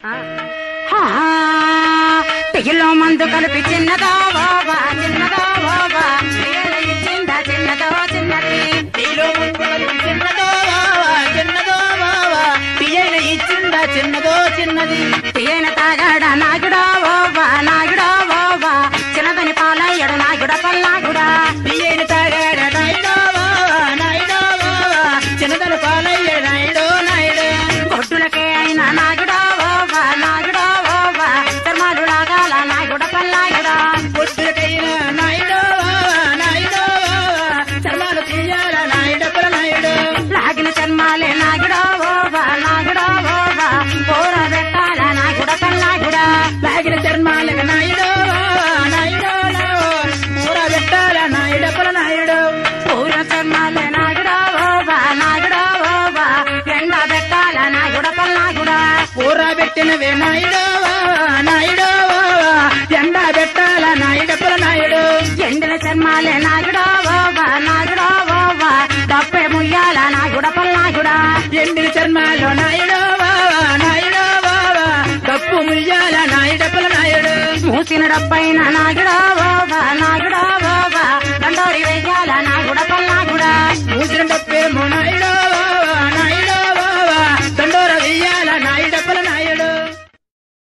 టిగిలో మందు కలిపి చిన్నదో బాబా చిన్నదో బాబా తీయలు ఇచ్చిందా చిన్నదో చిన్నది నీలో ముందు చిన్నదో బావా చిన్నదో బావా తీయన ఇచ్చిందా చిన్నదో చిన్నది తీయన తాగాడ నాగుడా బాబా నాగుడా బాబా చిన్నదని పాలయ్యడు నాగుడ పల్లాగుడా తీయని తాగాడ నాయుడో బావా నాయుడో బావా చిన్నదన పాలయ్య నాయుడో నాయుడు గొడ్డులకే అయినా నాగుడా బాబా నాగుడా బాబా చర్మాలు లాగాల నాగుడ పల్లాగుడా పొద్దులకైనా నాయుడో బావా నాయుడో బావా చర్మాలు తీయాల నాయుడపుర నాయుడు లాగిన చర్మాలే నాగుడా బాబా నాగుడా బాబా పోర పెట్టాల నాగుడ పల్లాగుడా లాగిన చర్మాలకు నాయుడో బావా నాయుడో నావో మూర పెట్టాల నాయుడపుర నాయుడు పూర చర్మాలే నాగుడా బాబా నాగుడా బాబా ఎండ పెట్టాల నాగుడ పల్లాగుడా కూర పెట్టినవే నాయుడో బావా నాయుడో బావా ఎండ పెట్టాల నాయుడపుర నాయుడు ఎండిన చర్మాలే నాగుడా బాబా నాగుడా బాబా డప్పే ముయ్యాల నాగుడ పల్లాగుడా ఎండిన చర్మాలో నాయుడో బావా నాయుడో బావా కప్పు ముయ్యాల నాయుడపుల నాయుడు మూసిన డబ్బైన నాగుడా